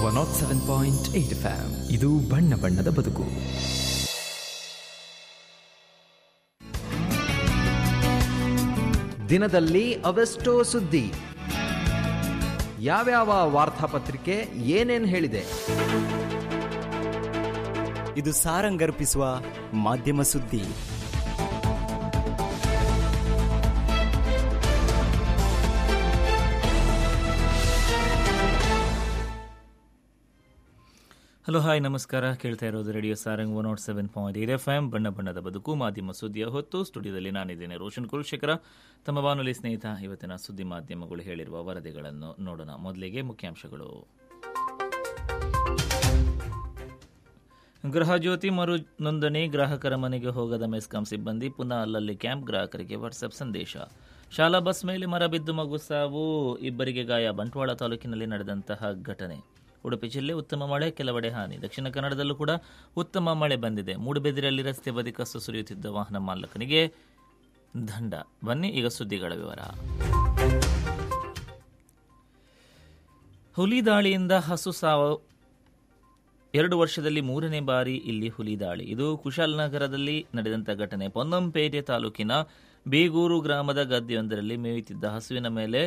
one nought seven point eight FM ಇದು ಬಣ್ಣ ಬಣ್ಣದ ಬದುಕು ದಿನದಲ್ಲಿ ಅವೆಷ್ಟೋ ಸುದ್ದಿ ಯಾವ್ಯಾವ ವಾರ್ತಾಪತ್ರಿಕೆ ಏನೇನ್ ಹೇಳಿದೆ ಇದು ಸಾರಂಗರ್ಪಿಸುವ ಮಾಧ್ಯಮ ಸುದ್ದಿ ಹಲೋ ಹಾಯ್ ನಮಸ್ಕಾರ ಕೇಳ್ತಾ ಇರೋದು radio Sarang one nought seven point eight F M ಬಣ್ಣ ಬಣ್ಣದ ಬದುಕು ಮಾಧ್ಯಮ ಸುದ್ದಿಯ ಹೊತ್ತು ಸ್ಟುಡಿಯೋದಲ್ಲಿ ನಾನಿದ್ದೇನೆ ರೋಷನ್ ಕುಲಶೇಖರ ತಮ್ಮ ಬಾನುಲಿ ಸ್ನೇಹಿತ ಇವತ್ತಿನ ಸುದ್ದಿ ಮಾಧ್ಯಮಗಳು ಹೇಳಿರುವ ವರದಿಗಳನ್ನು ನೋಡೋಣ ಮೊದಲಿಗೆ ಮುಖ್ಯಾಂಶಗಳು ಗೃಹಜ್ಯೋತಿ ಮರು ನೋಂದಣಿ ಗ್ರಾಹಕರ ಮನೆಗೆ ಹೋಗದ ಮೆಸ್ಕಾಂ ಸಿಬ್ಬಂದಿ ಪುನಃ ಅಲ್ಲಲ್ಲಿ ಕ್ಯಾಂಪ್ ಗ್ರಾಹಕರಿಗೆ ವಾಟ್ಸ್ಆಪ್ ಸಂದೇಶ ಶಾಲಾ ಬಸ್ ಮೇಲೆ ಮರ ಬಿದ್ದು ಮಗು ಸಾವು ಇಬ್ಬರಿಗೆ ಗಾಯ ಬಂಟ್ವಾಳ ತಾಲೂಕಿನಲ್ಲಿ ನಡೆದಂತಹ ಘಟನೆ ಉಡುಪಿ ಜಿಲ್ಲೆ ಉತ್ತಮ ಮಳೆ ಕೆಲವೆಡೆ ಹಾನಿ ದಕ್ಷಿಣ ಕನ್ನಡದಲ್ಲೂ ಕೂಡ ಉತ್ತಮ ಮಳೆ ಬಂದಿದೆ ಮೂಡುಬೆದಿರಲ್ಲಿ ರಸ್ತೆ ಬದಿ ಕಸ ಸುರಿಯುತ್ತಿದ್ದ ವಾಹನ ಮಾಲಕನಿಗೆ ದಂಡ ಬನ್ನಿ ಈಗ ಸುದ್ದಿಗಳ ವಿವರ ಹುಲಿ ದಾಳಿಯಿಂದ ಹಸು ಸಾವು ಎರಡು ವರ್ಷದಲ್ಲಿ ಮೂರನೇ ಬಾರಿ ಇಲ್ಲಿ ಹುಲಿ ದಾಳಿ ಇದು ಕುಶಾಲನಗರದಲ್ಲಿ ನಡೆದಂಥ ಘಟನೆ ಪೊನ್ನಂಪೇಟೆ ತಾಲೂಕಿನ ಬೇಗೂರು ಗ್ರಾಮದ ಗದ್ದೆಯೊಂದರಲ್ಲಿ ಮೇಯುತ್ತಿದ್ದ ಹಸುವಿನ ಮೇಲೆ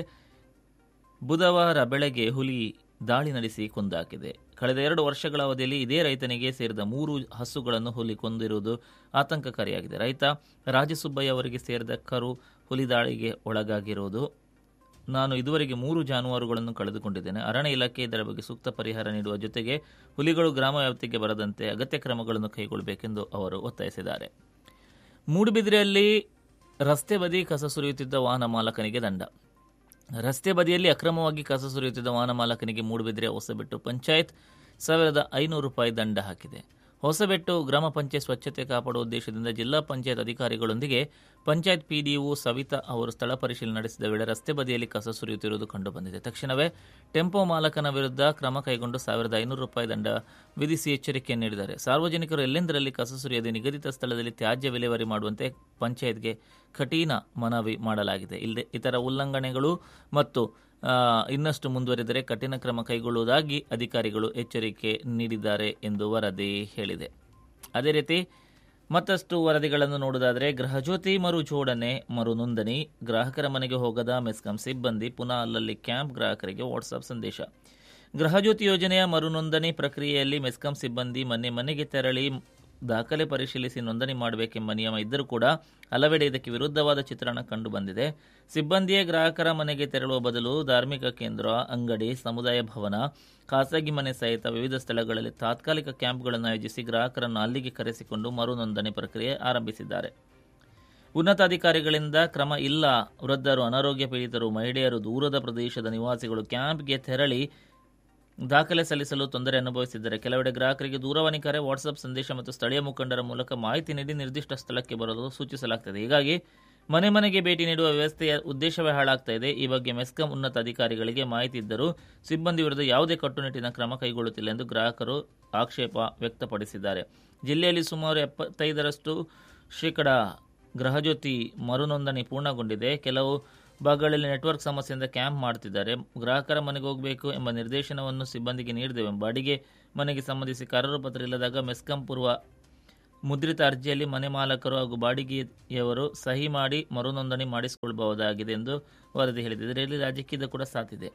ಬುಧವಾರ ಬೆಳಗ್ಗೆ ಹುಲಿ ದಾಳಿ ನಡೆಸಿ ಕೊಂದಾಕಿದೆ ಕಳೆದ ಎರಡು ವರ್ಷಗಳ ಅವಧಿಯಲ್ಲಿ ಇದೇ ರೈತನಿಗೆ ಸೇರಿದ ಮೂರು ಹಸುಗಳನ್ನು ಹುಲಿ ಕೊಂದಿರುವುದು ಆತಂಕಕಾರಿಯಾಗಿದೆ ರೈತ ರಾಜಸುಬ್ಬಯ್ಯ ಅವರಿಗೆ ಸೇರಿದ ಕರು ಹುಲಿ ದಾಳಿಗೆ ಒಳಗಾಗಿರುವುದು ನಾನು ಇದುವರೆಗೆ ಮೂರು ಜಾನುವಾರುಗಳನ್ನು ಕಳೆದುಕೊಂಡಿದ್ದೇನೆ ಅರಣ್ಯ ಇಲಾಖೆ ಇದರ ಬಗ್ಗೆ ಸೂಕ್ತ ಪರಿಹಾರ ನೀಡುವ ಜೊತೆಗೆ ಹುಲಿಗಳು ಗ್ರಾಮ ವ್ಯಾಪ್ತಿಗೆ ಬರದಂತೆ ಅಗತ್ಯ ಕ್ರಮಗಳನ್ನು ಕೈಗೊಳ್ಳಬೇಕೆಂದು ಅವರು ಒತ್ತಾಯಿಸಿದ್ದಾರೆ ಮೂಡುಬಿದಿರೆಯಲ್ಲಿ ರಸ್ತೆ ಬದಿ ಕಸ ಸುರಿಯುತ್ತಿದ್ದ ವಾಹನ ಮಾಲಕನಿಗೆ ದಂಡ ರಸ್ತೆ ಬದಿಯಲ್ಲಿ ಅಕ್ರಮವಾಗಿ ಕಸ ಸುರಿಯುತ್ತಿದ್ದ ವಾಹನ ಮಾಲಕನಿಗೆ ಮೂಡುಬಿದಿರೆ ಹೊಸಬೆಟ್ಟು ಪಂಚಾಯತ್ ಸಾವಿರದ ಐನೂರು ರೂಪಾಯಿ ದಂಡ ಹಾಕಿದೆ ಹೊಸಬೆಟ್ಟು ಗ್ರಾಮ ಪಂಚಾಯತ್ ಸ್ವಚ್ಛತೆ ಕಾಪಾಡುವ ಉದ್ದೇಶದಿಂದ ಜಿಲ್ಲಾ ಪಂಚಾಯತ್ ಅಧಿಕಾರಿಗಳೊಂದಿಗೆ ಪಂಚಾಯತ್ ಪಿಡಿಒ ಸವಿತಾ ಅವರು ಸ್ಥಳ ಪರಿಶೀಲನೆ ನಡೆಸಿದ ವೇಳೆ ರಸ್ತೆ ಬದಿಯಲ್ಲಿ ಕಸ ಸುರಿಯುತ್ತಿರುವುದು ಕಂಡುಬಂದಿದೆ ತಕ್ಷಣವೇ ಟೆಂಪೋ ಮಾಲಕನ ವಿರುದ್ಧ ಕ್ರಮ ಕೈಗೊಂಡು ಸಾವಿರದ ಐನೂರು ರೂಪಾಯಿ ದಂಡ ವಿಧಿಸಿ ಎಚ್ಚರಿಕೆ ನೀಡಿದ್ದಾರೆ ಸಾರ್ವಜನಿಕರು ಎಲ್ಲೆಂದರಲ್ಲಿ ಕಸ ಸುರಿಯದೆ ನಿಗದಿತ ಸ್ಥಳದಲ್ಲಿ ತ್ಯಾಜ್ಯ ವಿಲೇವಾರಿ ಮಾಡುವಂತೆ ಪಂಚಾಯತ್ಗೆ ಕಠಿಣ ಮನವಿ ಮಾಡಲಾಗಿದೆ ಇಲ್ಲದೆ ಇತರ ಉಲ್ಲಂಘನೆಗಳು ಮತ್ತು ಆ, ಇನ್ನಷ್ಟು ಮುಂದುವರೆದರೆ ಕಠಿಣ ಕ್ರಮ ಕೈಗೊಳ್ಳುವುದಾಗಿ ಅಧಿಕಾರಿಗಳು ಎಚ್ಚರಿಕೆ ನೀಡಿದ್ದಾರೆ ಎಂದು ವರದಿ ಹೇಳಿದೆ ಅದೇ ರೀತಿ ಮತ್ತಷ್ಟು ವರದಿಗಳನ್ನು ನೋಡುವುದಾದರೆ ಗೃಹಜ್ಯೋತಿ ಮರು ಜೋಡಣೆ ಮರು ನೋಂದಣಿ ಗ್ರಾಹಕರ ಮನೆಗೆ ಹೋಗದ ಮೆಸ್ಕಾಂ ಸಿಬ್ಬಂದಿ ಪುನಃ ಅಲ್ಲಲ್ಲಿ ಕ್ಯಾಂಪ್ ಗ್ರಾಹಕರಿಗೆ ವಾಟ್ಸ್ಆಪ್ ಸಂದೇಶ ಗೃಹಜ್ಯೋತಿ ಯೋಜನೆಯ ಮರು ನೋಂದಣಿ ಪ್ರಕ್ರಿಯೆಯಲ್ಲಿ ಮೆಸ್ಕಾಂ ಸಿಬ್ಬಂದಿ ಮನೆ ಮನೆಗೆ ತೆರಳಿ ದಾಖಲೆ ಪರಿಶೀಲಿಸಿ ನೋಂದಣಿ ಮಾಡಬೇಕೆಂಬ ನಿಯಮ ಇದ್ದರೂ ಕೂಡ ಹಲವೆಡೆ ಇದಕ್ಕೆ ವಿರುದ್ಧವಾದ ಚಿತ್ರಣ ಕಂಡುಬಂದಿದೆ ಸಿಬ್ಬಂದಿಯೇ ಗ್ರಾಹಕರ ಮನೆಗೆ ತೆರಳುವ ಬದಲು ಧಾರ್ಮಿಕ ಕೇಂದ್ರ ಅಂಗಡಿ ಸಮುದಾಯ ಭವನ ಖಾಸಗಿ ಮನೆ ಸಹಿತ ವಿವಿಧ ಸ್ಥಳಗಳಲ್ಲಿ ತಾತ್ಕಾಲಿಕ ಕ್ಯಾಂಪ್ಗಳನ್ನು ಆಯೋಜಿಸಿ ಗ್ರಾಹಕರನ್ನು ಅಲ್ಲಿಗೆ ಕರೆಸಿಕೊಂಡು ಮರು ನೋಂದಣಿ ಪ್ರಕ್ರಿಯೆ ಆರಂಭಿಸಿದ್ದಾರೆ ಉನ್ನತಾಧಿಕಾರಿಗಳಿಂದ ಕ್ರಮ ಇಲ್ಲ ವೃದ್ಧರು ಅನಾರೋಗ್ಯ ಪೀಡಿತರು ಮಹಿಳೆಯರು ದೂರದ ಪ್ರದೇಶದ ನಿವಾಸಿಗಳು ಕ್ಯಾಂಪ್ಗೆ ತೆರಳಿ ದಾಖಲೆ ಸಲ್ಲಿಸಲು ತೊಂದರೆ ಅನುಭವಿಸಿದ್ದಾರೆ ಕೆಲವೆಡೆ ಗ್ರಾಹಕರಿಗೆ ದೂರವಾಣಿ ಕರೆ ವಾಟ್ಸ್ಆಪ್ ಸಂದೇಶ ಮತ್ತು ಸ್ಥಳೀಯ ಮುಖಂಡರ ಮೂಲಕ ಮಾಹಿತಿ ನೀಡಿ ನಿರ್ದಿಷ್ಟ ಸ್ಥಳಕ್ಕೆ ಬರಲು ಸೂಚಿಸಲಾಗುತ್ತದೆ ಹೀಗಾಗಿ ಮನೆ ಮನೆಗೆ ಭೇಟಿ ನೀಡುವ ವ್ಯವಸ್ಥೆಯ ಉದ್ದೇಶವೇ ಹಾಳಾಗ್ತಾ ಇದೆ ಈ ಬಗ್ಗೆ ಮೆಸ್ಕಾಂ ಉನ್ನತ ಅಧಿಕಾರಿಗಳಿಗೆ ಮಾಹಿತಿ ಇದ್ದರೂ ಸಿಬ್ಬಂದಿ ವಿರುದ್ಧ ಯಾವುದೇ ಕಟ್ಟುನಿಟ್ಟಿನ ಕ್ರಮ ಕೈಗೊಳ್ಳುತ್ತಿಲ್ಲ ಎಂದು ಗ್ರಾಹಕರು ಆಕ್ಷೇಪ ವ್ಯಕ್ತಪಡಿಸಿದ್ದಾರೆ ಜಿಲ್ಲೆಯಲ್ಲಿ ಸುಮಾರು ಎಪ್ಪತ್ತೈದರಷ್ಟು ಶೇಕಡ ಗೃಹಜ್ಯೋತಿ ಮರುನೋಂದಣಿ ಪೂರ್ಣಗೊಂಡಿದೆ ಕೆಲವು ಭಾಗಗಳಲ್ಲಿ ನೆಟ್ವರ್ಕ್ ಸಮಸ್ಯೆಯಿಂದ ಕ್ಯಾಂಪ್ ಮಾಡ್ತಿದ್ದಾರೆ ಗ್ರಾಹಕರ ಮನೆಗೆ ಹೋಗಬೇಕು ಎಂಬ ನಿರ್ದೇಶನವನ್ನು ಸಿಬ್ಬಂದಿಗೆ ನೀಡಿದೆವು ಬಾಡಿಗೆ ಮನೆಗೆ ಸಂಬಂಧಿಸಿ ಕರಾರು ಪತ್ರ ಇಲ್ಲದಾಗ ಮೆಸ್ಕಾಂ ಪೂರ್ವ ಮುದ್ರಿತ ಅರ್ಜಿಯಲ್ಲಿ ಮನೆ ಮಾಲಕರು ಹಾಗೂ ಬಾಡಿಗೆಯವರು ಸಹಿ ಮಾಡಿ ಮರುನೋಂದಣಿ ಮಾಡಿಸಿಕೊಳ್ಳಬಹುದಾಗಿದೆ ಎಂದು ವರದಿ ಹೇಳಿದೆ ಇದರಲ್ಲಿ ರಾಜಕೀಯದ ಕೂಡ ಸಾಥಿದೆ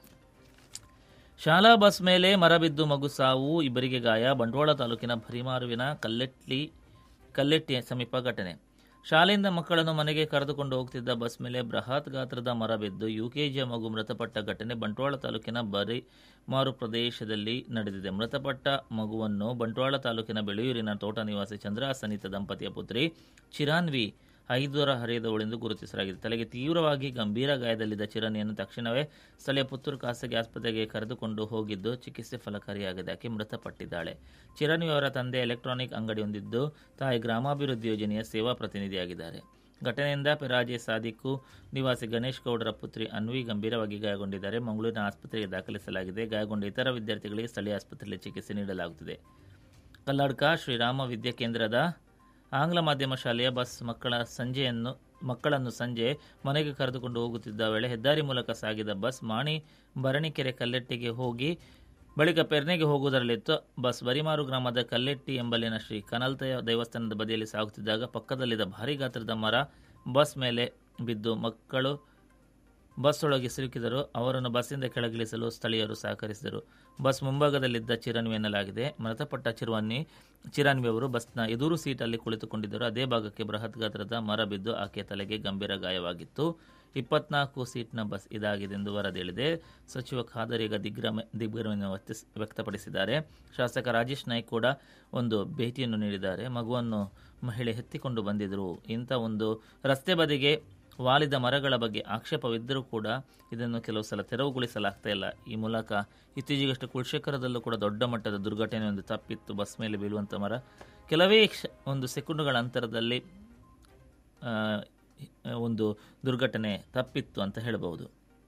ಶಾಲಾ ಬಸ್ ಮೇಲೆ ಮರ ಬಿದ್ದು ಮಗು ಸಾವು ಇಬ್ಬರಿಗೆ ಗಾಯ ಬಂಟ್ವಾಳ ತಾಲೂಕಿನ ಭರಿಮಾರುವಿನ ಕಲ್ಲೆಟ್ಲಿ ಕಲ್ಲೆಟ್ಟಿ ಸಮೀಪ ಘಟನೆ ಶಾಲೆಯಿಂದ ಮಕ್ಕಳನ್ನು ಮನೆಗೆ ಕರೆದುಕೊಂಡು ಹೋಗ್ತಿದ್ದ ಬಸ್ ಮೇಲೆ ಬೃಹತ್ ಗಾತ್ರದ ಮರ ಬಿದ್ದು ಯುಕೆಜಿಯ ಮಗು ಮೃತಪಟ್ಟ ಘಟನೆ ಬಂಟ್ವಾಳ ತಾಲೂಕಿನ ಬರಿಮಾರು ಪ್ರದೇಶದಲ್ಲಿ ನಡೆದಿದೆ ಮೃತಪಟ್ಟ ಮಗುವನ್ನು ಬಂಟ್ವಾಳ ತಾಲೂಕಿನ ಬೆಳೆಯೂರಿನ ತೋಟ ನಿವಾಸಿ ಚಂದ್ರ ಸನಿತ ದಂಪತಿಯ ಪುತ್ರಿ ಚಿರಾನ್ವಿ ಐದರ ಹರಿಯದವಳೆಂದು ಗುರುತಿಸಲಾಗಿದೆ ತಲೆಗೆ ತೀವ್ರವಾಗಿ ಗಂಭೀರ ಗಾಯದಲ್ಲಿದ್ದ ಚಿರನಿಯನ್ನು ತಕ್ಷಣವೇ ಸ್ಥಳೀಯ ಪುತ್ತೂರು ಖಾಸಗಿ ಆಸ್ಪತ್ರೆಗೆ ಕರೆದುಕೊಂಡು ಹೋಗಿದ್ದು ಚಿಕಿತ್ಸೆ ಫಲಕಾರಿಯಾಗಿದೆ ಆಕೆ ಮೃತಪಟ್ಟಿದ್ದಾಳೆ ಚಿರನ್ವಿ ಅವರ ತಂದೆ ಎಲೆಕ್ಟ್ರಾನಿಕ್ ಅಂಗಡಿ ಹೊಂದಿದ್ದು ತಾಯಿ ಗ್ರಾಮಾಭಿವೃದ್ಧಿ ಯೋಜನೆಯ ಸೇವಾ ಪ್ರತಿನಿಧಿಯಾಗಿದ್ದಾರೆ ಘಟನೆಯಿಂದ ಪೆರಾಜೆ ಸಾದಿಕ್ಕು ನಿವಾಸಿ ಗಣೇಶ್ ಗೌಡರ ಪುತ್ರಿ ಅನ್ವಿ ಗಂಭೀರವಾಗಿ ಗಾಯಗೊಂಡಿದ್ದಾರೆ ಮಂಗಳೂರಿನ ಆಸ್ಪತ್ರೆಗೆ ದಾಖಲಿಸಲಾಗಿದೆ ಗಾಯಗೊಂಡ ಇತರ ವಿದ್ಯಾರ್ಥಿಗಳಿಗೆ ಸ್ಥಳೀಯ ಆಸ್ಪತ್ರೆಯಲ್ಲಿ ಚಿಕಿತ್ಸೆ ನೀಡಲಾಗುತ್ತಿದೆ ಕಲ್ಲಾಡ್ಕ ಶ್ರೀರಾಮ ವಿದ್ಯಾ ಕೇಂದ್ರದ ಆಂಗ್ಲ ಮಾಧ್ಯಮ ಶಾಲೆಯ ಬಸ್ ಮಕ್ಕಳ ಸಂಜೆಯನ್ನು ಮಕ್ಕಳನ್ನು ಸಂಜೆ ಮನೆಗೆ ಕರೆದುಕೊಂಡು ಹೋಗುತ್ತಿದ್ದ ವೇಳೆ ಹೆದ್ದಾರಿ ಮೂಲಕ ಸಾಗಿದ ಬಸ್ ಮಾಣಿ ಭರಣಿಕೆರೆ ಕಲ್ಲೆಟ್ಟಿಗೆ ಹೋಗಿ ಬಳಿಕ ಪೆರ್ನೆಗೆ ಹೋಗುವುದರಲ್ಲಿತ್ತು ಬಸ್ ಬರಿಮಾರು ಗ್ರಾಮದ ಕಲ್ಲೆಟ್ಟಿ ಎಂಬಲ್ಲಿನ ಶ್ರೀ ಕನಲ್ತಯ ದೇವಸ್ಥಾನದ ಬದಿಯಲ್ಲಿ ಸಾಗುತ್ತಿದ್ದಾಗ ಪಕ್ಕದಲ್ಲಿದ್ದ ಭಾರಿ ಗಾತ್ರದ ಮರ ಬಸ್ ಮೇಲೆ ಬಿದ್ದು ಮಕ್ಕಳು ಬಸ್ ಒಳಗೆ ಸಿಲುಕಿದರು ಅವರನ್ನು ಬಸ್ಸಿಂದ ಕೆಳಗಿಳಿಸಲು ಸ್ಥಳೀಯರು ಸಹಕರಿಸಿದರು ಬಸ್ ಮುಂಭಾಗದಲ್ಲಿದ್ದ ಚಿರನ್ವಿ ಎನ್ನಲಾಗಿದೆ ಮೃತಪಟ್ಟ ಚಿರುವನ್ನಿ ಚಿರನ್ವಿ ಅವರು ಬಸ್ನ ಎದುರು ಸೀಟಲ್ಲಿ ಕುಳಿತುಕೊಂಡಿದ್ದರು ಅದೇ ಭಾಗಕ್ಕೆ ಬೃಹತ್ ಗಾತ್ರದ ಮರ ಬಿದ್ದು ಆಕೆಯ ತಲೆಗೆ ಗಂಭೀರ ಗಾಯವಾಗಿತ್ತು ಇಪ್ಪತ್ನಾಲ್ಕು ಸೀಟ್ನ ಬಸ್ ಇದಾಗಿದೆ ಎಂದು ವರದಿ ಹೇಳಿದೆ ಸಚಿವ ಖಾದರ್ ಈಗ ದಿಗ್ಭ್ರಮೆ ದಿಗ್ಭ್ರಮೆಯನ್ನು ವ್ಯಕ್ತಿಸ್- ವ್ಯಕ್ತಪಡಿಸಿದ್ದಾರೆ ಶಾಸಕ ರಾಜೇಶ್ ನಾಯ್ಕ್ ಕೂಡ ಒಂದು ಭೇಟಿಯನ್ನು ನೀಡಿದ್ದಾರೆ ಮಗುವನ್ನು ಮಹಿಳೆ ಎತ್ತಿಕೊಂಡು ಬಂದಿದ್ದರು ಇಂಥ ಒಂದು ರಸ್ತೆ ಬದಿಗೆ ವಾಲಿದ ಮರಗಳ ಬಗ್ಗೆ ಆಕ್ಷೇಪವಿದ್ದರೂ ಕೂಡ ಇದನ್ನು ಕೆಲವು ಸಲ ತೆರವುಗೊಳಿಸಲಾಗ್ತಾ ಇಲ್ಲ ಈ ಮೂಲಕ ಇತ್ತೀಚೆಗಷ್ಟು ಕುಲಶೇಖರದಲ್ಲೂ ಕೂಡ ದೊಡ್ಡ ಮಟ್ಟದ ದುರ್ಘಟನೆ ಒಂದು ತಪ್ಪಿತ್ತು ಬಸ್ ಮೇಲೆ ಬೀಳುವಂಥ ಮರ ಕೆಲವೇ ಕ್ಷ ಒಂದು ಸೆಕೆಂಡುಗಳ ಅಂತರದಲ್ಲಿ ಆ, ಒಂದು ದುರ್ಘಟನೆ ತಪ್ಪಿತ್ತು ಅಂತ ಹೇಳಬಹುದು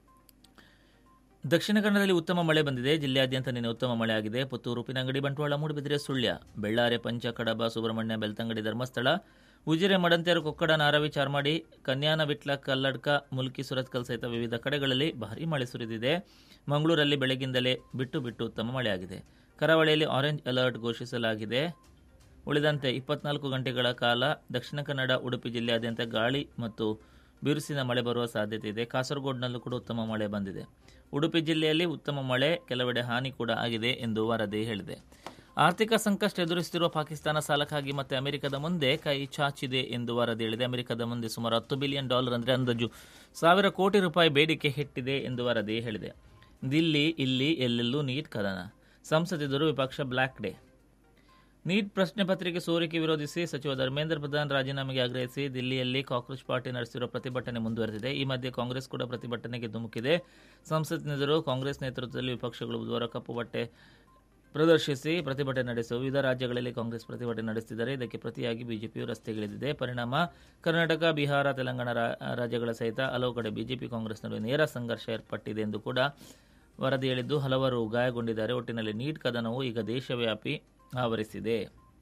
ದಕ್ಷಿಣ ಕನ್ನಡದಲ್ಲಿ ಉತ್ತಮ ಮಳೆ ಬಂದಿದೆ ಜಿಲ್ಲೆಯಾದ್ಯಂತ ನಿನ್ನೆ ಉತ್ತಮ ಮಳೆ ಆಗಿದೆ ಪುತ್ತೂರು ಉಪ್ಪಿನಂಗಡಿ ಬಂಟ್ವಾಳ ಮೂಡುಬಿದಿರೆ ಸುಳ್ಯ ಬೆಳ್ಳಾರೆ ಪಂಚ ಕಡಬ ಸುಬ್ರಹ್ಮಣ್ಯ ಬೆಳ್ತಂಗಡಿ ಧರ್ಮಸ್ಥಳ ಉಜಿರೆ ಮಡಂತೇರು ಕೊಕ್ಕಡ ನಾರವಿ ಚಾರ್ಮಾಡಿ ಕನ್ಯಾನ ಬಿಟ್ಲ ಕಲ್ಲಡ್ಕ ಮುಲ್ಕಿ ಸುರತ್ಕಲ್ ಸಹಿತ ವಿವಿಧ ಕಡೆಗಳಲ್ಲಿ ಭಾರೀ ಮಳೆ ಸುರಿದಿದೆ ಮಂಗಳೂರಲ್ಲಿ ಬೆಳಗಿಂದಲೇ ಬಿಟ್ಟು ಬಿಟ್ಟು ಉತ್ತಮ ಮಳೆಯಾಗಿದೆ ಕರಾವಳಿಯಲ್ಲಿ ಆರೆಂಜ್ ಅಲರ್ಟ್ ಘೋಷಿಸಲಾಗಿದೆ ಉಳಿದಂತೆ ಇಪ್ಪತ್ನಾಲ್ಕು ಗಂಟೆಗಳ ಕಾಲ ದಕ್ಷಿಣ ಕನ್ನಡ ಉಡುಪಿ ಜಿಲ್ಲೆಯಾದ್ಯಂತ ಗಾಳಿ ಮತ್ತು ಬಿರುಸಿನ ಮಳೆ ಬರುವ ಸಾಧ್ಯತೆ ಇದೆ ಕಾಸರಗೋಡಿನಲ್ಲೂ ಕೂಡ ಉತ್ತಮ ಮಳೆ ಬಂದಿದೆ ಉಡುಪಿ ಜಿಲ್ಲೆಯಲ್ಲಿ ಉತ್ತಮ ಮಳೆ ಕೆಲವೆಡೆ ಹಾನಿ ಕೂಡ ಆಗಿದೆ ಎಂದು ವರದಿ ಹೇಳಿದೆ ಆರ್ಥಿಕ ಸಂಕಷ್ಟ ಎದುರಿಸುತ್ತಿರುವ ಪಾಕಿಸ್ತಾನ ಸಾಲಕ್ಕಾಗಿ ಮತ್ತೆ ಅಮೆರಿಕದ ಮುಂದೆ ಕೈ ಚಾಚಿದೆ ಎಂದು ವರದಿ ಹೇಳಿದೆ ಅಮೆರಿಕದ ಮುಂದೆ ಸುಮಾರು ಹತ್ತು ಬಿಲಿಯನ್ ಡಾಲರ್ ಅಂದರೆ ಅಂದಾಜು ಸಾವಿರ ಕೋಟಿ ರೂಪಾಯಿ ಬೇಡಿಕೆ ಹೆಟ್ಟಿದೆ ಎಂದು ವರದಿ ಹೇಳಿದೆ ದಿಲ್ಲಿ ಇಲ್ಲಿ ಎಲ್ಲೆಲ್ಲೂ ನೀಟ್ ಕದನ ಸಂಸದೆದುರು ವಿಪಕ್ಷ ಬ್ಲ್ಯಾಕ್ ಡೇ ನೀಟ್ ಪ್ರಶ್ನೆ ಪತ್ರಿಕೆ ಸೋರಿಕೆ ವಿರೋಧಿಸಿ ಸಚಿವ ಧರ್ಮೇಂದ್ರ ಪ್ರಧಾನ್ ರಾಜೀನಾಮೆಗೆ ಆಗ್ರಹಿಸಿ ದಿಲ್ಲಿಯಲ್ಲಿ ಕಾಕ್ರೋಚ್ ಪಾರ್ಟಿ ನಡೆಸಿರುವ ಪ್ರತಿಭಟನೆ ಮುಂದುವರೆದಿದೆ ಈ ಮಧ್ಯೆ ಕಾಂಗ್ರೆಸ್ ಕೂಡ ಪ್ರತಿಭಟನೆಗೆ ಧುಮುಕಿದೆ ಸಂಸತ್ತಿನೆದುರು ಕಾಂಗ್ರೆಸ್ ನೇತೃತ್ವದಲ್ಲಿ ವಿಪಕ್ಷಗಳು ಬುಧವಾರ ಕಪ್ಪು ಬಟ್ಟೆ ಪ್ರದರ್ಶಿಸಿ ಪ್ರತಿಭಟನೆ ನಡೆಸುವ ವಿವಿಧ ರಾಜ್ಯಗಳಲ್ಲಿ ಕಾಂಗ್ರೆಸ್ ಪ್ರತಿಭಟನೆ ನಡೆಸುತ್ತಿದ್ದಾರೆ ಇದಕ್ಕೆ ಪ್ರತಿಯಾಗಿ ಬಿಜೆಪಿಯು ರಸ್ತೆಗಿಳಿದಿದೆ ಪರಿಣಾಮ ಕರ್ನಾಟಕ ಬಿಹಾರ ತೆಲಂಗಾಣ ರಾ- ರಾಜ್ಯಗಳ ಸಹಿತ ಹಲವು ಕಡೆ ಬಿಜೆಪಿ ಕಾಂಗ್ರೆಸ್ ನಡುವೆ ನೇರ ಸಂಘರ್ಷ ಏರ್ಪಟ್ಟಿದೆ ಎಂದು ಕೂಡ ವರದಿ ಹೇಳಿದ್ದು ಹಲವರು ಗಾಯಗೊಂಡಿದ್ದಾರೆ ಒಟ್ಟಿನಲ್ಲಿ ನೀಟ್ ಕದನವು ಈಗ ದೇಶವ್ಯಾಪಿ ಆವರಿಸಿದೆ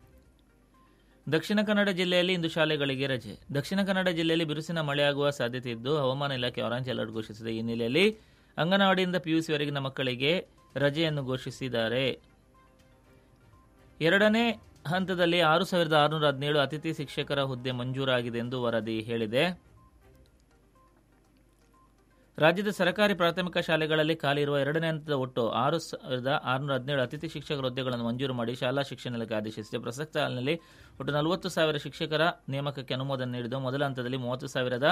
ದಕ್ಷಿಣ ಕನ್ನಡ ಜಿಲ್ಲೆಯಲ್ಲಿ ಇಂದು ಶಾಲೆಗಳಿಗೆ ರಜೆ ದಕ್ಷಿಣ ಕನ್ನಡ ಜಿಲ್ಲೆಯಲ್ಲಿ ಬಿರುಸಿನ ಮಳೆಯಾಗುವ ಸಾಧ್ಯತೆ ಇದ್ದು ಹವಾಮಾನ ಇಲಾಖೆ ಆರೆಂಜ್ ಅಲರ್ಟ್ ಘೋಷಿಸಿದೆ ಈ ಹಿನ್ನೆಲೆಯಲ್ಲಿ ಅಂಗನವಾಡಿಯಿಂದ ಪಿಯುಸಿವರೆಗಿನ ಮಕ್ಕಳಿಗೆ ರಜೆಯನ್ನು ಘೋಷಿಸಿದ್ದಾರೆ ಎರಡನೇ ಹಂತದಲ್ಲಿ ಆರು ಸಾವಿರದ ಆರುನೂರ ಹದಿನೇಳು ಅತಿಥಿ ಶಿಕ್ಷಕರ ಹುದ್ದೆ ಮಂಜೂರಾಗಿದೆ ಎಂದು ವರದಿ ಹೇಳಿದೆ ರಾಜ್ಯದ ಸರ್ಕಾರಿ ಪ್ರಾಥಮಿಕ ಶಾಲೆಗಳಲ್ಲಿ ಖಾಲಿ ಇರುವ ಎರಡನೇ ಹಂತದ ಒಟ್ಟು ಆರು ಸಾವಿರದ ಆರುನೂರ ಹದಿನೇಳು ಅತಿಥಿ ಶಿಕ್ಷಕರ ಹುದ್ದೆಗಳನ್ನು ಮಂಜೂರು ಮಾಡಿ ಶಾಲಾ ಶಿಕ್ಷಣ ಇಲಾಖೆ ಆದೇಶಿಸಿದೆ ಪ್ರಸಕ್ತ ಸಾಲಿನಲ್ಲಿ ಒಟ್ಟು ನಲವತ್ತು ಸಾವಿರ ಶಿಕ್ಷಕರ ನೇಮಕಕ್ಕೆ ಅನುಮೋದನೆ ನೀಡಿದ್ದು ಮೊದಲ ಹಂತದಲ್ಲಿ ಮೂವತ್ತು ಸಾವಿರದ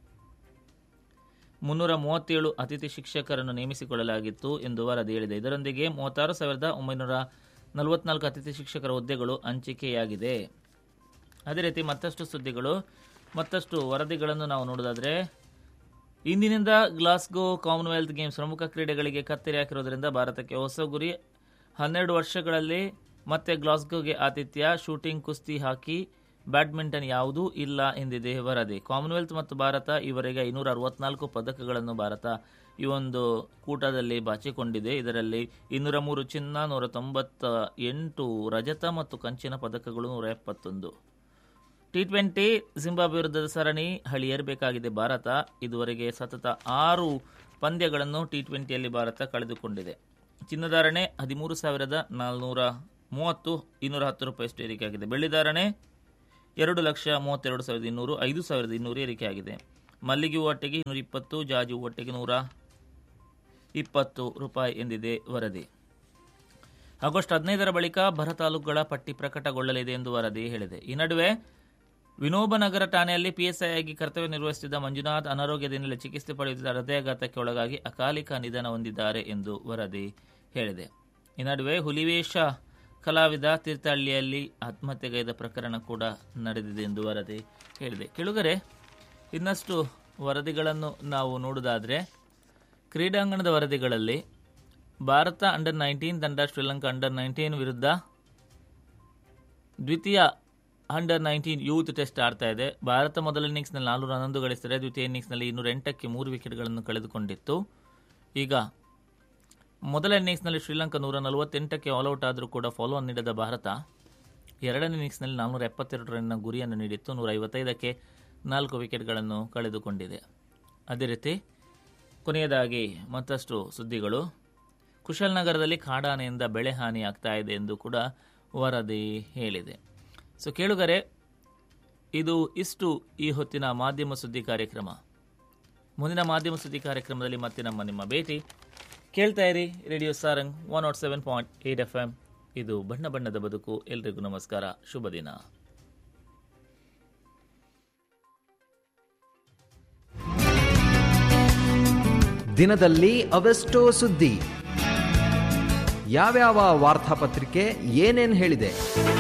ಮುನ್ನೂರ ಮೂವತ್ತೇಳು ಅತಿಥಿ ಶಿಕ್ಷಕರನ್ನು ನೇಮಿಸಿಕೊಳ್ಳಲಾಗಿತ್ತು ಎಂದು ವರದಿ ಹೇಳಿದೆ ಇದರೊಂದಿಗೆ ಮೂವತ್ತಾರು ಸಾವಿರದ ಒಂಬೈನೂರ ನಲವತ್ನಾಲ್ಕು ಅತಿಥಿ ಶಿಕ್ಷಕರ ಹುದ್ದೆಗಳು ಹಂಚಿಕೆಯಾಗಿದೆ ಅದೇ ರೀತಿ ಮತ್ತಷ್ಟು ಸುದ್ದಿಗಳು ಮತ್ತಷ್ಟು ವರದಿಗಳನ್ನು ನಾವು ನೋಡೋದಾದ್ರೆ ಇಂದಿನಿಂದ ಗ್ಲಾಸ್ಗೋ ಕಾಮನ್ವೆಲ್ತ್ ಗೇಮ್ಸ್ ಪ್ರಮುಖ ಕ್ರೀಡೆಗಳಿಗೆ ಕತ್ತರಿ ಹಾಕಿರೋದ್ರಿಂದ ಭಾರತಕ್ಕೆ ಹೊಸ ಗುರಿ ಹನ್ನೆರಡು ವರ್ಷಗಳಲ್ಲಿ ಮತ್ತೆ ಗ್ಲಾಸ್ಗೋಗೆ ಆತಿಥ್ಯ ಶೂಟಿಂಗ್ ಕುಸ್ತಿ ಹಾಕಿ ಬ್ಯಾಡ್ಮಿಂಟನ್ ಯಾವುದೂ ಇಲ್ಲ ಎಂದಿದೆ ವರದಿ ಕಾಮನ್ವೆಲ್ತ್ ಮತ್ತು ಭಾರತ ಈವರೆಗೆ ಐನೂರ ಅರವತ್ನಾಲ್ಕು ಪದಕಗಳನ್ನು ಭಾರತ ಈ ಒಂದು ಕೂಟದಲ್ಲಿ ಬಾಚಿಕೊಂಡಿದೆ ಇದರಲ್ಲಿ ಇನ್ನೂರ ಮೂರು ಚಿನ್ನ ನೂರ ತೊಂಬತ್ತ ಎಂಟು ರಜತ ಮತ್ತು ಕಂಚಿನ ಪದಕಗಳು ನೂರ ಎಪ್ಪತ್ತೊಂದು ಟಿ ಟ್ವೆಂಟಿ ಜಿಂಬಾಬ್ವೆ ವಿರುದ್ಧದ ಸರಣಿ ಹಳಿಯೇರಬೇಕಾಗಿದೆ ಭಾರತ ಇದುವರೆಗೆ ಸತತ ಆರು ಪಂದ್ಯಗಳನ್ನು ಟಿ ಟ್ವೆಂಟಿಯಲ್ಲಿ ಭಾರತ ಕಳೆದುಕೊಂಡಿದೆ ಚಿನ್ನಧಾರಣೆ ಹದಿಮೂರು ಸಾವಿರದ ನಾಲ್ನೂರ ಮೂವತ್ತು ಇನ್ನೂರ ಹತ್ತು ರೂಪಾಯಿಯಷ್ಟು ಏರಿಕೆಯಾಗಿದೆ ಬೆಳ್ಳಿಧಾರಣೆ ಎರಡು ಲಕ್ಷ ಮೂವತ್ತೆರಡು ಸಾವಿರದ ಇನ್ನೂರು ಐದು ಸಾವಿರದ ಇನ್ನೂರು ಏರಿಕೆಯಾಗಿದೆ ಮಲ್ಲಿಗೆ ಹೂ ಒಟ್ಟಿಗೆ ಇನ್ನೂರ ಇಪ್ಪತ್ತು ಜಾಜಿ ಹೂ ಒಟ್ಟಿಗೆ ನೂರ ಇಪ್ಪತ್ತು ರೂಪಾಯಿ ಎಂದಿದೆ ವರದಿ ಆಗಸ್ಟ್ ಹದಿನೈದರ ಬಳಿಕ ಬರ ತಾಲೂಕುಗಳ ಪಟ್ಟಿ ಪ್ರಕಟಗೊಳ್ಳಲಿದೆ ಎಂದು ವರದಿ ಹೇಳಿದೆ ಈ ನಡುವೆ ವಿನೋಬನಗರ ಠಾಣೆಯಲ್ಲಿ ಪಿಎಸ್ಐ ಆಗಿ ಕರ್ತವ್ಯ ನಿರ್ವಹಿಸುತ್ತಿದ್ದ ಮಂಜುನಾಥ್ ಅನಾರೋಗ್ಯದ ಹಿನ್ನೆಲೆ ಚಿಕಿತ್ಸೆ ಪಡೆಯುತ್ತಿದ್ದ ಹೃದಯಾಘಾತಕ್ಕೆ ಒಳಗಾಗಿ ಅಕಾಲಿಕ ನಿಧನ ಹೊಂದಿದ್ದಾರೆ ಎಂದು ವರದಿ ಹೇಳಿದೆ ಈ ನಡುವೆ ಹುಲಿವೇಷ ಕಲಾವಿದ ತೀರ್ಥಹಳ್ಳಿಯಲ್ಲಿ ಆತ್ಮಹತ್ಯೆಗೈದ ಪ್ರಕರಣ ಕೂಡ ನಡೆದಿದೆ ಎಂದು ವರದಿ ಹೇಳಿದೆ ಕೆಳಗರೆ ಇನ್ನಷ್ಟು ವರದಿಗಳನ್ನು ನಾವು ನೋಡುವುದಾದರೆ ಕ್ರೀಡಾಂಗಣದ ವರದಿಗಳಲ್ಲಿ ಭಾರತ ಅಂಡರ್ ನೈನ್ಟೀನ್ ತಂಡ ಶ್ರೀಲಂಕಾ ಅಂಡರ್ ನೈನ್ಟೀನ್ ವಿರುದ್ಧ ದ್ವಿತೀಯ ಅಂಡರ್ ನೈನ್ಟೀನ್ ಯೂತ್ ಟೆಸ್ಟ್ ಆಡ್ತಾ ಇದೆ ಭಾರತ ಮೊದಲ ಇನ್ನಿಂಗ್ಸ್ನಲ್ಲಿ ನಾಲ್ನೂರ ಹನ್ನೊಂದು ಗಳಿಸಿದರೆ ದ್ವಿತೀಯ ಇನ್ನಿಂಗ್ಸ್ನಲ್ಲಿ ಇನ್ನೂರ ಎಂಟಕ್ಕೆ ಮೂರು ವಿಕೆಟ್ಗಳನ್ನು ಕಳೆದುಕೊಂಡಿತ್ತು ಈಗ ಮೊದಲ ಇನ್ನಿಂಗ್ಸ್ನಲ್ಲಿ ಶ್ರೀಲಂಕಾ ನೂರ ನಲವತ್ತೆಂಟಕ್ಕೆ ಆಲ್ಔಟ್ ಆದರೂ ಕೂಡ ಫಾಲೋ ಆನ್ ನೀಡಿದ ಭಾರತ ಎರಡನೇ ಇನ್ನಿಂಗ್ಸ್ನಲ್ಲಿ ನಾನ್ನೂರ ಎಪ್ಪತ್ತೆರಡು ರನ್ನ ಗುರಿಯನ್ನು ನೀಡಿತ್ತು ನೂರ ಐವತ್ತೈದಕ್ಕೆ ನಾಲ್ಕು ವಿಕೆಟ್ಗಳನ್ನು ಕಳೆದುಕೊಂಡಿದೆ ಅದೇ ರೀತಿ ಕೊನೆಯದಾಗಿ ಮತ್ತಷ್ಟು ಸುದ್ದಿಗಳು ಕುಶಾಲನಗರದಲ್ಲಿ ಕಾಡಾನೆಯಿಂದ ಬೆಳೆ ಹಾನಿ ಆಗ್ತಾ ಇದೆ ಎಂದು ಕೂಡ ವರದಿ ಹೇಳಿದೆ ಸೊ ಕೇಳುಗರೆ ಇದು ಇಷ್ಟು ಈ ಹೊತ್ತಿನ ಮಾಧ್ಯಮ ಸುದ್ದಿ ಕಾರ್ಯಕ್ರಮ ಮುಂದಿನ ಮಾಧ್ಯಮ ಸುದ್ದಿ ಕಾರ್ಯಕ್ರಮದಲ್ಲಿ ಮತ್ತೆ ನಮ್ಮ ನಿಮ್ಮ ಭೇಟಿ ಕೇಳ್ತಾ ಇರಿ radio Sarang one nought seven point eight F M ಇದು ಬಣ್ಣ ಬಣ್ಣದ ಬದುಕು ಎಲ್ರಿಗೂ ನಮಸ್ಕಾರ ಶುಭ ದಿನ ದಿನದಲ್ಲಿ ಅವೆಷ್ಟೋ ಸುದ್ದಿ ಯಾವ್ಯಾವ ವಾರ್ತಾಪತ್ರಿಕೆ ಏನೇನ್ ಹೇಳಿದೆ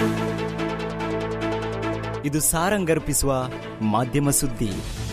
ಇದು ಸಾರಂಗರ್ಪಿಸುವ ಮಾಧ್ಯಮ ಸುದ್ದಿ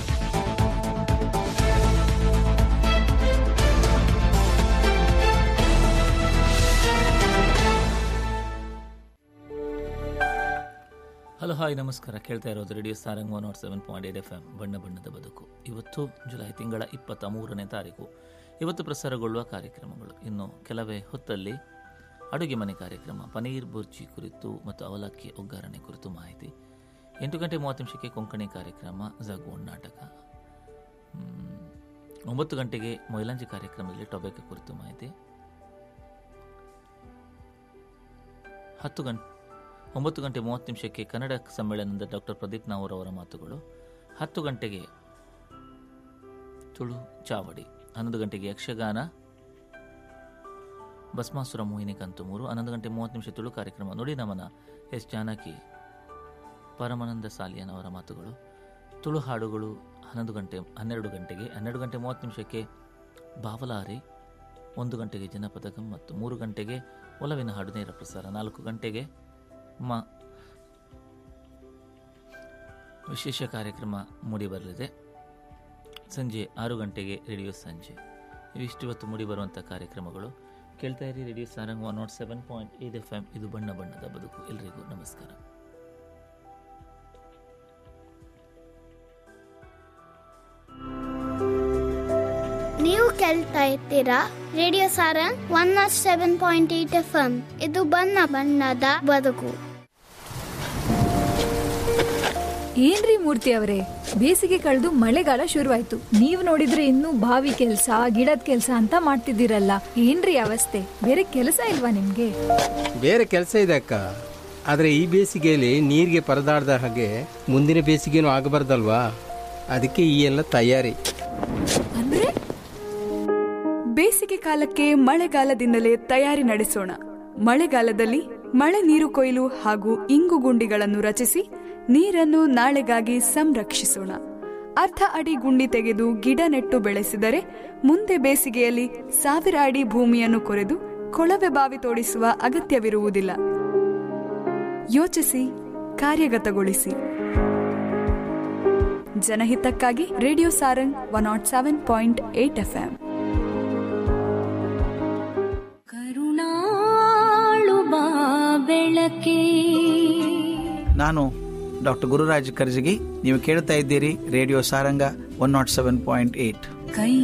ಹಲೋ ಹಾಯ್ ನಮಸ್ಕಾರ ಕೇಳ್ತಾ ಇರೋದು radio Sarang one nought seven point eight F M ಬಣ್ಣ ಬಣ್ಣದ ಬದುಕು ಇವತ್ತು ಜುಲೈ ತಿಂಗಳ ಇಪ್ಪತ್ತ ಮೂರನೇ ತಾರೀಕು ಇವತ್ತು ಪ್ರಸಾರಗೊಳ್ಳುವ ಕಾರ್ಯಕ್ರಮಗಳು ಇನ್ನು ಕೆಲವೇ ಹೊತ್ತಲ್ಲಿ ಅಡುಗೆ ಮನೆ ಕಾರ್ಯಕ್ರಮ ಪನೀರ್ ಬುರ್ಜಿ ಕುರಿತು ಮತ್ತು ಅವಲಕ್ಕಿ ಒಗ್ಗರಣೆ ಕುರಿತು ಮಾಹಿತಿ ಎಂಟು ಗಂಟೆ ಮೂವತ್ತು ನಿಮಿಷಕ್ಕೆ ಕೊಂಕಣಿ ಕಾರ್ಯಕ್ರಮ ಜಗೋಣ್ ನಾಟಕ ಹ್ಮ್, ಒಂಬತ್ತು ಗಂಟೆಗೆ ಮೊಯ್ಲಾಂಜಿ ಕಾರ್ಯಕ್ರಮದಲ್ಲಿ ಟೊಬೆಕೊ ಕುರಿತು ಮಾಹಿತಿ ಹತ್ತು ಗಂಟೆ ಒಂಬತ್ತು ಗಂಟೆ ಮೂವತ್ತು ನಿಮಿಷಕ್ಕೆ ಕನ್ನಡ ಸಮ್ಮೇಳನದ ಡಾಕ್ಟರ್ ಪ್ರದೀಪ್ ನಾವೂರ್ ಅವರ ಮಾತುಗಳು ಹತ್ತು ಗಂಟೆಗೆ ತುಳು ಚಾವಡಿ ಹನ್ನೊಂದು ಗಂಟೆಗೆ ಯಕ್ಷಗಾನ ಭಸ್ಮಾಸುರ ಮೋಹಿನಿ ಕಂತು ಮೂರು ಹನ್ನೊಂದು ಗಂಟೆ ಮೂವತ್ತು ನಿಮಿಷ ತುಳು ಕಾರ್ಯಕ್ರಮ ನುಡಿ ನಮನ ಎಸ್ ಜಾನಕಿ ಪರಮಾನಂದ ಸಾಲಿಯನ್ ಅವರ ಮಾತುಗಳು ತುಳು ಹಾಡುಗಳು ಹನ್ನೊಂದು ಗಂಟೆ ಹನ್ನೆರಡು ಗಂಟೆಗೆ ಹನ್ನೆರಡು ಗಂಟೆ ಮೂವತ್ತು ನಿಮಿಷಕ್ಕೆ ಬಾವಲಾರಿ ಒಂದು ಗಂಟೆಗೆ ಜನಪದ ಗಮ್ಮತ್ತು ಮೂರು ಗಂಟೆಗೆ ಒಲವಿನ ಹಾಡು ನೇರ ಪ್ರಸಾರ ನಾಲ್ಕು ಗಂಟೆಗೆ ಮ ವಿಶೇಷ ಕಾರ್ಯಕ್ರಮ ಮೂಡಿಬರಲಿದೆ ಸಂಜೆ ಆರು ಗಂಟೆಗೆ ರೇಡಿಯೋ ಸಂಜೆ ಇವಿಷ್ಟು ಇವತ್ತು ಮೂಡಿಬರುವಂಥ ಕಾರ್ಯಕ್ರಮಗಳು ಕೇಳ್ತಾ ಇರಿ radio Sarang one nought seven point eight F M ಇದು ಬಣ್ಣ ಬಣ್ಣದ ಬದುಕು ಎಲ್ರಿಗೂ ನಮಸ್ಕಾರ ನೀವು ಕೇಳ್ತಾ ಇರ್ತೀರಾ radio Sarang one nought seven point eight F M ಇದು ಬಣ್ಣ ಬಣ್ಣದ ಬದುಕು ಏನ್ರಿ ಮೂರ್ತಿ ಅವರೇ ಬೇಸಿಗೆ ಕಳೆದು ಮಳೆಗಾಲ ಶುರುವಾಯ್ತು ನೀವ್ ನೋಡಿದ್ರೆ ಇನ್ನೂ ಬಾವಿ ಕೆಲ್ಸ ಗಿಡದ ಕೆಲ್ಸ ಅಂತ ಮಾಡ್ತಿದ್ದೀರಲ್ಲ ಏನ್ರಿ ಅವಸ್ಥೆ ಬೇರೆ ಕೆಲಸ ಇಲ್ವಾ ನಿಮ್ಗೆ ಬೇರೆ ಕೆಲಸ ಇದೆ ಅಕ್ಕ ಆದರೆ ಈ ಬೇಸಿಗೆಯಲ್ಲಿ ನೀರಿಗೆ ಪರದಾಡ್ದ ಹಾಗೆ ಮುಂದಿನ ಬೇಸಿಗೆನೂ ಆಗಬಾರ್ದಲ್ವಾ ಅದಕ್ಕೆ ಈ ಎಲ್ಲ ತಯಾರಿ ಅಂದ್ರೆ ಬೇಸಿಗೆ ಕಾಲಕ್ಕೆ ಮಳೆಗಾಲದಿಂದಲೇ ತಯಾರಿ ನಡೆಸೋಣ ಮಳೆಗಾಲದಲ್ಲಿ ಮಳೆ ನೀರು ಕೊಯ್ಲು ಹಾಗೂ ಇಂಗು ಗುಂಡಿಗಳನ್ನು ರಚಿಸಿ ನೀರನ್ನು ನಾಳೆಗಾಗಿ ಸಂರಕ್ಷಿಸೋಣ ಅರ್ಧ ಅಡಿ ಗುಂಡಿ ತೆಗೆದು ಗಿಡ ನೆಟ್ಟು ಬೆಳೆಸಿದರೆ ಮುಂದೆ ಬೇಸಿಗೆಯಲ್ಲಿ ಸಾವಿರ ಅಡಿ ಭೂಮಿಯನ್ನು ಕೊರೆದು ಕೊಳವೆ ಬಾವಿ ತೋಡಿಸುವ ಅಗತ್ಯವಿರುವುದಿಲ್ಲ ಯೋಚಿಸಿ ಕಾರ್ಯಗತಗೊಳಿಸಿ ಜನಹಿತಕ್ಕಾಗಿ radio Sarang one nought seven point eight F M ಕರುಣಾಳು ಬಾ ಬೆಳಕೆ ನಾನು ಡಾಕ್ಟರ್ ಗುರುರಾಜ್ ಕರ್ಜಗಿ ನೀವು ಕೇಳ್ತಾ ಇದ್ದೀರಿ radio Saranga one nought seven point eight ಕೈ